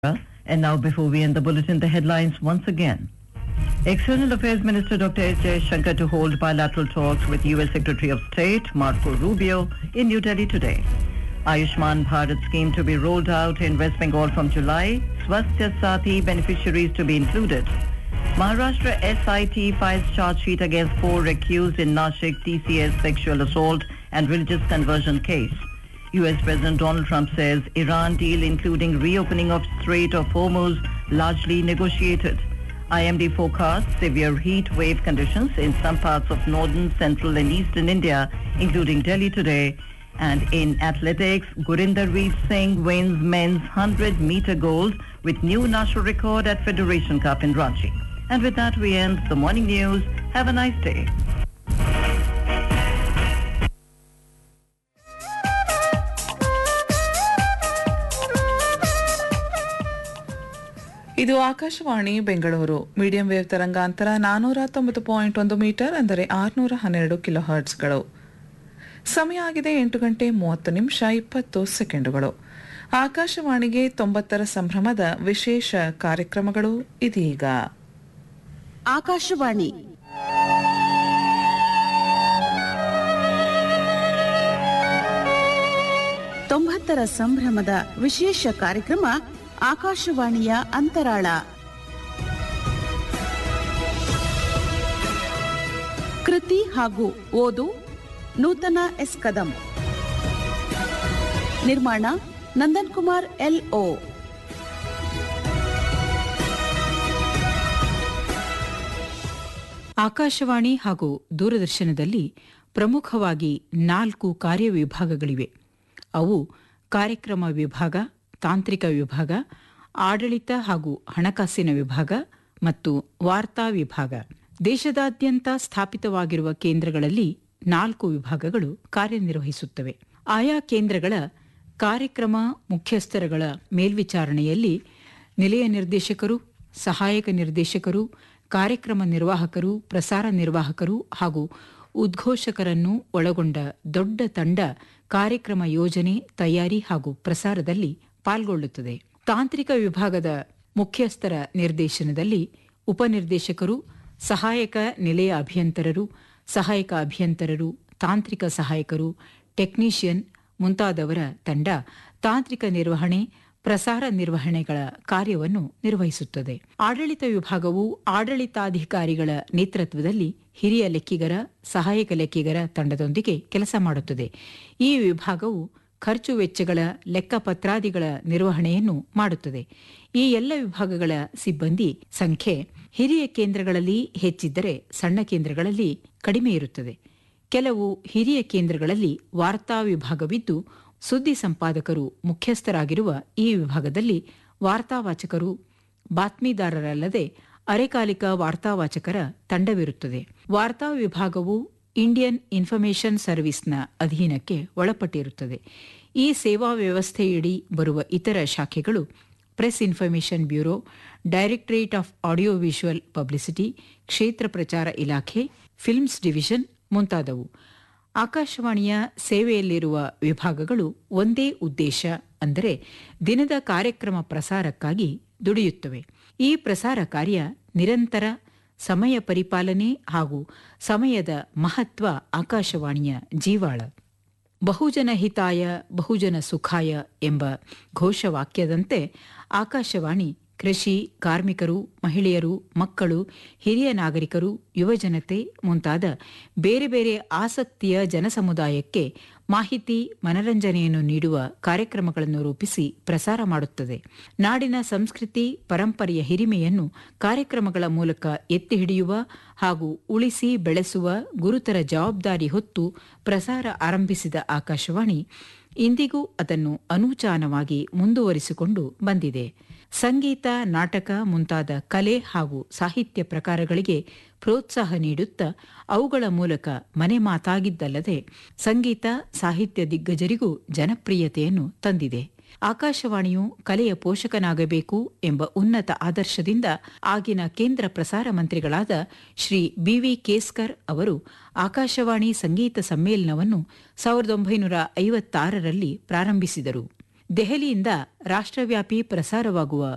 And now, before we end the bulletin, the headlines once again. External Affairs Minister Dr. S. Jaishankar to hold bilateral talks with U.S. Secretary of State Marco Rubio in New Delhi today. Ayushman Bharat scheme to be rolled out in West Bengal from July. Swasthya Sati beneficiaries to be included. Maharashtra SIT files charge sheet against four accused in Nashik TCS sexual assault and religious conversion case. U.S. President Donald Trump says Iran deal including reopening of Strait of Hormuz largely negotiated. IMD forecasts severe heat wave conditions in some parts of northern, central and eastern India, including Delhi today. And in athletics, Gurinder Reed Singh wins men's 100-meter gold with new national record at Federation Cup in Ranchi. And with that, we end the morning news. Have a nice day. ಇದು Akashvani Bengaluru medium wave ತರಂಗಾಂತರ ನಾನೂರ ತೊಂಬತ್ತು point ಒಂದು metre ಅಂದರೆ ಆರುನೂರ ಹನ್ನೆರಡು kilo ಹರ್ಟ್ಸ್ಗಳು ಸಮಯ ಆಗಿದೆ ಎಂಟು ಗಂಟೆ ಮೂವತ್ತು ನಿಮಿಷ ಇಪ್ಪತ್ತು ಸೆಕೆಂಡುಗಳು ಆಕಾಶವಾಣಿಗೆ ತೊಂಬತ್ತರ ಸಂಭ್ರಮದ ವಿಶೇಷ ಕಾರ್ಯಕ್ರಮಗಳು ಇದೀಗ ಆಕಾಶವಾಣಿ ತೊಂಬತ್ತರ ಸಂಭ್ರಮದ ವಿಶೇಷ ಕಾರ್ಯಕ್ರಮ ಆಕಾಶವಾಣಿಯ ಅಂತರಾಳ ಕೃತಿ ಹಾಗೂ ಓದು ನೂತನ ಎಸ್ ಕದಂ ನಿರ್ಮಾಣ ನಂದನ್ ಕುಮಾರ್ ಎಲ್ ಓ ಆಕಾಶವಾಣಿ ಹಾಗೂ ದೂರದರ್ಶನದಲ್ಲಿ ಪ್ರಮುಖವಾಗಿ ನಾಲ್ಕು ಕಾರ್ಯವಿಭಾಗಗಳಿವೆ ಅವು ಕಾರ್ಯಕ್ರಮ ವಿಭಾಗ ತಾಂತ್ರಿಕ ವಿಭಾಗ ಆಡಳಿತ ಹಾಗೂ ಹಣಕಾಸಿನ ವಿಭಾಗ ಮತ್ತು ವಾರ್ತಾ ವಿಭಾಗ ದೇಶದಾದ್ಯಂತ ಸ್ಥಾಪಿತವಾಗಿರುವ ಕೇಂದ್ರಗಳಲ್ಲಿ ನಾಲ್ಕು ವಿಭಾಗಗಳು ಕಾರ್ಯನಿರ್ವಹಿಸುತ್ತವೆ ಆಯಾ ಕೇಂದ್ರಗಳ ಕಾರ್ಯಕ್ರಮ ಮುಖ್ಯಸ್ಥರುಗಳ ಮೇಲ್ವಿಚಾರಣೆಯಲ್ಲಿ ನಿಲಯ ನಿರ್ದೇಶಕರು ಸಹಾಯಕ ನಿರ್ದೇಶಕರು ಕಾರ್ಯಕ್ರಮ ನಿರ್ವಾಹಕರು ಪ್ರಸಾರ ನಿರ್ವಾಹಕರು ಹಾಗೂ ಉದ್ಘೋಷಕರನ್ನು ಒಳಗೊಂಡ ದೊಡ್ಡ ತಂಡ ಕಾರ್ಯಕ್ರಮ ಯೋಜನೆ ತಯಾರಿ ಹಾಗೂ ಪ್ರಸಾರದಲ್ಲಿ ಪಾಲ್ಗೊಳ್ಳುತ್ತದೆ ತಾಂತ್ರಿಕ ವಿಭಾಗದ ಮುಖ್ಯಸ್ಥರ ನಿರ್ದೇಶನದಲ್ಲಿ ಉಪನಿರ್ದೇಶಕರು ಸಹಾಯಕ ನಿಲಯ ಅಭಿಯಂತರರು ಸಹಾಯಕ ಅಭಿಯಂತರರು ತಾಂತ್ರಿಕ ಸಹಾಯಕರು ಟೆಕ್ನಿಷಿಯನ್ ಮುಂತಾದವರ ತಂಡ ತಾಂತ್ರಿಕ ನಿರ್ವಹಣೆ ಪ್ರಸಾರ ನಿರ್ವಹಣೆಗಳ ಕಾರ್ಯವನ್ನು ನಿರ್ವಹಿಸುತ್ತದೆ ಆಡಳಿತ ವಿಭಾಗವು ಆಡಳಿತಾಧಿಕಾರಿಗಳ ನೇತೃತ್ವದಲ್ಲಿ ಹಿರಿಯ ಲೆಕ್ಕಿಗರ ಸಹಾಯಕ ಲೆಕ್ಕಿಗರ ತಂಡದೊಂದಿಗೆ ಕೆಲಸ ಮಾಡುತ್ತದೆ ಈ ವಿಭಾಗವು ಖರ್ಚು ವೆಚ್ಚಗಳ ಲೆಕ್ಕಪತ್ರಾದಿಗಳ ನಿರ್ವಹಣೆಯನ್ನು ಮಾಡುತ್ತದೆ ಈ ಎಲ್ಲ ವಿಭಾಗಗಳ ಸಿಬ್ಬಂದಿ ಸಂಖ್ಯೆ ಹಿರಿಯ ಕೇಂದ್ರಗಳಲ್ಲಿ ಹೆಚ್ಚಿದ್ದರೆ ಸಣ್ಣ ಕೇಂದ್ರಗಳಲ್ಲಿ ಕಡಿಮೆ ಇರುತ್ತದೆ ಕೆಲವು ಹಿರಿಯ ಕೇಂದ್ರಗಳಲ್ಲಿ ವಾರ್ತಾ ವಿಭಾಗವಿದ್ದು ಸುದ್ದಿ ಸಂಪಾದಕರು ಮುಖ್ಯಸ್ಥರಾಗಿರುವ ಈ ವಿಭಾಗದಲ್ಲಿ ವಾರ್ತಾವಾಚಕರು ಬಾತ್ಮೀದಾರರಲ್ಲದೆ ಅರೆಕಾಲಿಕ ವಾರ್ತಾವಾಚಕರ ತಂಡವಿರುತ್ತದೆ ವಾರ್ತಾ ವಿಭಾಗವು ಇಂಡಿಯನ್ ಇನ್ಫಾರ್ಮೇಷನ್ ಸರ್ವಿಸ್ನ ಅಧೀನಕ್ಕೆ ಒಳಪಟ್ಟಿರುತ್ತದೆ ಈ ಸೇವಾ ವ್ಯವಸ್ಥೆಯಡಿ ಬರುವ ಇತರ ಶಾಖೆಗಳು press information bureau directorate of audio visual publicity ಕ್ಷೇತ್ರ ಪ್ರಚಾರ ಇಲಾಖೆ ಫಿಲ್ಮ್ಸ್ ಡಿವಿಷನ್ ಮುಂತಾದವು ಆಕಾಶವಾಣಿಯ ಸೇವೆಯಲ್ಲಿರುವ ವಿಭಾಗಗಳು ಒಂದೇ ಉದ್ದೇಶ ಅಂದರೆ ದಿನದ ಕಾರ್ಯಕ್ರಮ ಪ್ರಸಾರಕ್ಕಾಗಿ ದುಡಿಯುತ್ತವೆ ಈ ಪ್ರಸಾರ ಕಾರ್ಯ ನಿರಂತರ ಸಮಯ ಪರಿಪಾಲನೆ ಹಾಗೂ ಸಮಯದ ಮಹತ್ವ ಆಕಾಶವಾಣಿಯ ಜೀವಾಳ ಬಹುಜನ ಹಿತಾಯ ಬಹುಜನ ಸುಖಾಯ ಎಂಬ ಘೋಷವಾಕ್ಯದಂತೆ ಆಕಾಶವಾಣಿ ಕೃಷಿ ಕಾರ್ಮಿಕರು ಮಹಿಳೆಯರು ಮಕ್ಕಳು ಹಿರಿಯ ನಾಗರಿಕರು ಯುವಜನತೆ ಮುಂತಾದ ಬೇರೆ ಬೇರೆ ಆಸಕ್ತಿಯ ಜನಸಮುದಾಯಕ್ಕೆ ಮಾಹಿತಿ ಮನರಂಜನೆಯನ್ನು ನೀಡುವ ಕಾರ್ಯಕ್ರಮಗಳನ್ನು ರೂಪಿಸಿ ಪ್ರಸಾರ ಮಾಡುತ್ತದೆ ನಾಡಿನ ಸಂಸ್ಕೃತಿ ಪರಂಪರೆಯ ಹಿರಿಮೆಯನ್ನು ಕಾರ್ಯಕ್ರಮಗಳ ಮೂಲಕ ಎತ್ತಿ ಹಿಡಿಯುವ ಹಾಗೂ ಉಳಿಸಿ ಬೆಳೆಸುವ ಗುರುತರ ಜವಾಬ್ದಾರಿ ಹೊತ್ತು ಪ್ರಸಾರ ಆರಂಭಿಸಿದ ಆಕಾಶವಾಣಿ ಇಂದಿಗೂ ಅದನ್ನು ಅನೂಚಾನವಾಗಿ ಮುಂದುವರಿಸಿಕೊಂಡು ಬಂದಿದೆ ಸಂಗೀತ ನಾಟಕ ಮುಂತಾದ ಕಲೆ ಹಾಗೂ ಸಾಹಿತ್ಯ ಪ್ರಕಾರಗಳಿಗೆ ಪ್ರೋತ್ಸಾಹ ನೀಡುತ್ತಾ ಅವುಗಳ ಮೂಲಕ ಮನೆ ಮಾತಾಗಿದ್ದಲ್ಲದೆ ಸಂಗೀತ ಸಾಹಿತ್ಯ ದಿಗ್ಗಜರಿಗೂ ಜನಪ್ರಿಯತೆಯನ್ನು ತಂದಿದೆ ಆಕಾಶವಾಣಿಯು ಕಲೆಯ ಪೋಷಕನಾಗಬೇಕು ಎಂಬ ಉನ್ನತ ಆದರ್ಶದಿಂದ ಆಗಿನ ಕೇಂದ್ರ ಪ್ರಸಾರ ಮಂತ್ರಿಗಳಾದ ಶ್ರೀ ಬಿವಿ ಕೇಸ್ಕರ್ ಅವರು ಆಕಾಶವಾಣಿ ಸಂಗೀತ ಸಮ್ಮೇಳನವನ್ನು ಸಾವಿರದ ಒಂಬೈನೂರ ಐವತ್ತಾರರಲ್ಲಿ ಪ್ರಾರಂಭಿಸಿದರು ದೆಹಲಿಯಿಂದ ರಾಷ್ಟ್ರವ್ಯಾಪಿ ಪ್ರಸಾರವಾಗುವ